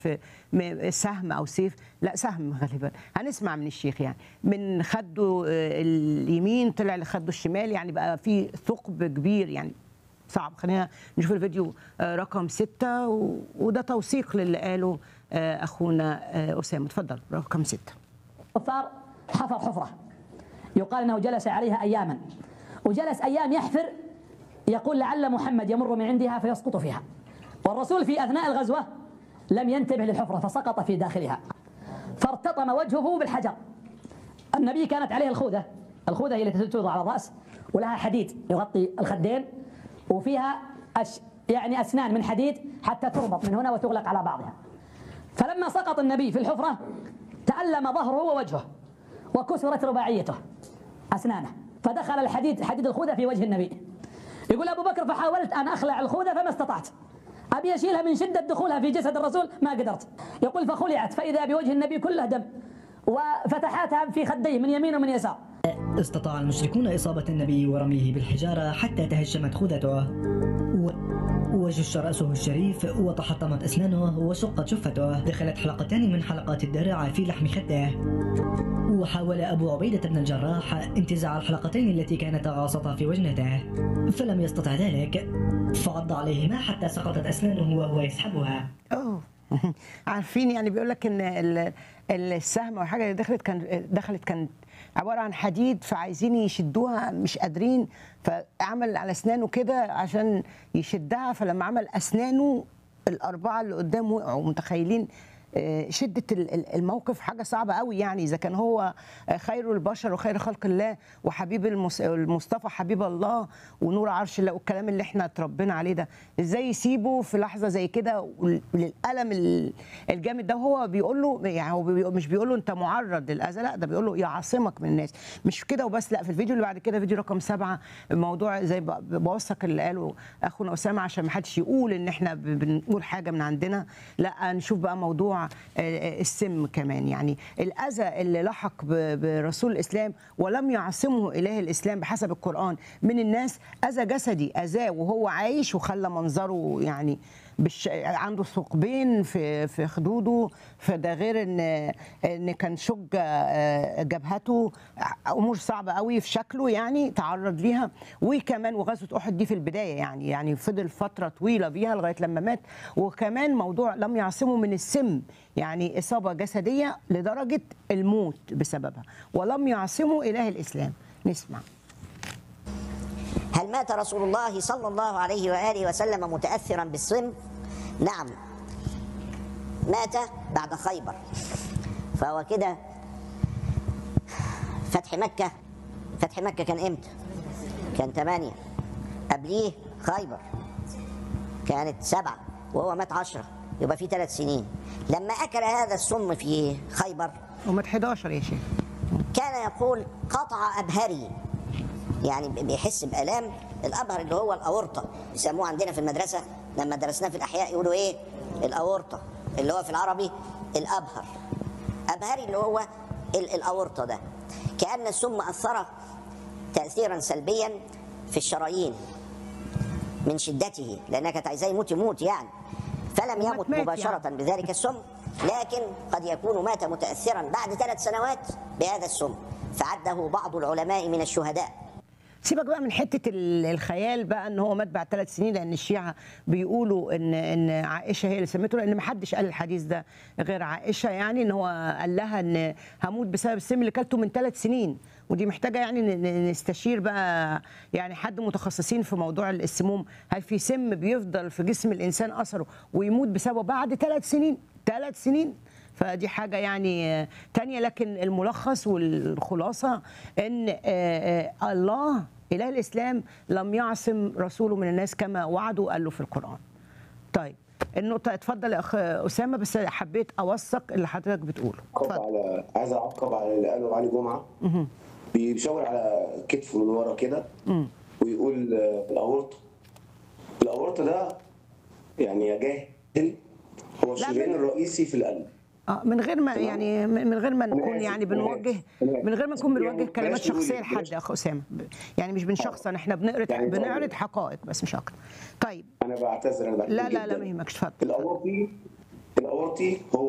في م- سهم او سيف لا سهم غالبا هنسمع من الشيخ يعني من خده آه، اليمين طلع لخده الشمال يعني بقى في ثقب كبير يعني صعب خلينا نشوف الفيديو آه، رقم ستة و- وده توثيق للي قاله آه، اخونا آه، اسامه اتفضل رقم ستة الكفار حفر حفرة يقال أنه جلس عليها أياما وجلس أيام يحفر يقول لعل محمد يمر من عندها فيسقط فيها والرسول في أثناء الغزوة لم ينتبه للحفرة فسقط في داخلها فارتطم وجهه بالحجر النبي كانت عليه الخوذة الخوذة هي التي توضع على الرأس ولها حديد يغطي الخدين وفيها أش يعني أسنان من حديد حتى تربط من هنا وتغلق على بعضها فلما سقط النبي في الحفرة تألم ظهره ووجهه وكسرت رباعيته أسنانه فدخل الحديد حديد الخوذة في وجه النبي يقول أبو بكر فحاولت أن أخلع الخوذة فما استطعت أبي أشيلها من شدة دخولها في جسد الرسول ما قدرت يقول فخلعت فإذا بوجه النبي كله دم وفتحاتها في خديه من يمين ومن يسار استطاع المشركون إصابة النبي ورميه بالحجارة حتى تهشمت خوذته و... وجش رأسه الشريف وتحطمت أسنانه وشقت شفته دخلت حلقتان من حلقات الدرع في لحم خده وحاول أبو عبيدة بن الجراح انتزاع الحلقتين التي كانتا غاصتا في وجنته فلم يستطع ذلك فعض عليهما حتى سقطت أسنانه وهو يسحبها اوه عارفين يعني بيقول لك ان ال- السهم او حاجه اللي دخلت كان دخلت كان عباره عن حديد فعايزين يشدوها مش قادرين فعمل على اسنانه كده عشان يشدها فلما عمل اسنانه الاربعه اللي قدام وقعوا متخيلين آه، شدة ال- ال- الموقف حاجة صعبة قوي يعني إذا كان هو آه، خير البشر وخير خلق الله وحبيب المس- المصطفى حبيب الله ونور عرش الله والكلام اللي احنا اتربينا عليه ده ازاي يسيبه في لحظة زي كده للألم ال- الجامد ده وهو بيقول له يعني هو بيقول مش بيقول له انت معرض للأذى لا ده بيقول له يعصمك من الناس مش كده وبس لا في الفيديو اللي بعد كده فيديو رقم سبعة الموضوع زي ب- بوثق اللي قاله أخونا أسامة عشان ما حدش يقول إن احنا ب- بنقول حاجة من عندنا لا نشوف بقى موضوع آه، السم كمان يعني الأذى اللي لحق ب- برسول الإسلام ولم يعصمه إله الإسلام بحسب القرآن من الناس أذى جسدي أذاه وهو عايش وخلى منظره يعني بالش... عنده ثقبين في في خدوده فده غير ان ان كان شج آه، جبهته امور صعبه قوي في شكله يعني تعرض ليها وكمان وغزوه احد دي في البدايه يعني يعني فضل فتره طويله بيها لغايه لما مات وكمان موضوع لم يعصمه من السم يعني اصابه جسديه لدرجه الموت بسببها ولم يعصمه اله الاسلام نسمع هل مات رسول الله صلى الله عليه وآله وسلم متأثرا بالسم؟ نعم مات بعد خيبر فهو كده فتح مكة فتح مكة كان امتى؟ كان ثمانية قبليه خيبر كانت سبعة وهو مات عشرة يبقى في ثلاث سنين لما أكل هذا السم في خيبر ومات 11 يا شيخ كان يقول قطع أبهري يعني بيحس بآلام الأبهر اللي هو الأورطة يسموه عندنا في المدرسة لما درسناه في الأحياء يقولوا إيه الأورطة اللي هو في العربي الأبهر أبهري اللي هو ال- الأورطة ده كأن السم أثر تأثيرا سلبيا في الشرايين من شدته لأنها كانت عايزاه يموت يموت يعني فلم ومات يمت مات مباشرة يعني. بذلك السم لكن قد يكون مات متأثرا بعد ثلاث سنوات بهذا السم فعده بعض العلماء من الشهداء سيبك بقى من حته ال- الخيال بقى ان هو مات بعد ثلاث سنين لان الشيعه بيقولوا ان ان عائشه هي اللي سمته لان ما حدش قال الحديث ده غير عائشه يعني ان هو قال لها ان هموت بسبب السم اللي كلته من ثلاث سنين ودي محتاجه يعني ن- ن- نستشير بقى يعني حد متخصصين في موضوع السموم هل في سم بيفضل في جسم الانسان اثره ويموت بسببه بعد ثلاث سنين ثلاث سنين فدي حاجة يعني آه، تانية لكن الملخص والخلاصة أن آه، آه، الله إله الإسلام لم يعصم رسوله من الناس كما وعده وقال له في القرآن طيب النقطة اتفضل يا أخ أسامة بس حبيت أوثق اللي حضرتك بتقوله عقب اتفضل على عايز اعقب على اللي قاله علي جمعه بيشاور على كتفه من ورا كده ويقول آه، الاورطه الاورطه ده يعني يا جاهل هو الشريان من- الرئيسي في القلب اه من غير ما تمام. يعني من غير ما أنا نكون آسف، يعني أنا بنوجه آسف، أنا آسف. من غير ما نكون يعني بنوجه كلمات بلاش نقول- شخصيه لحد بلاش- يا اخ اسامه ب- يعني مش بنشخصن احنا بنعرض يعني طيب. بنعرض حقائق بس مش اكتر طيب انا بعتذر انا بعتذر لا لا لا جداً. ما يهمكش اتفضل الاورطي الاورطي هو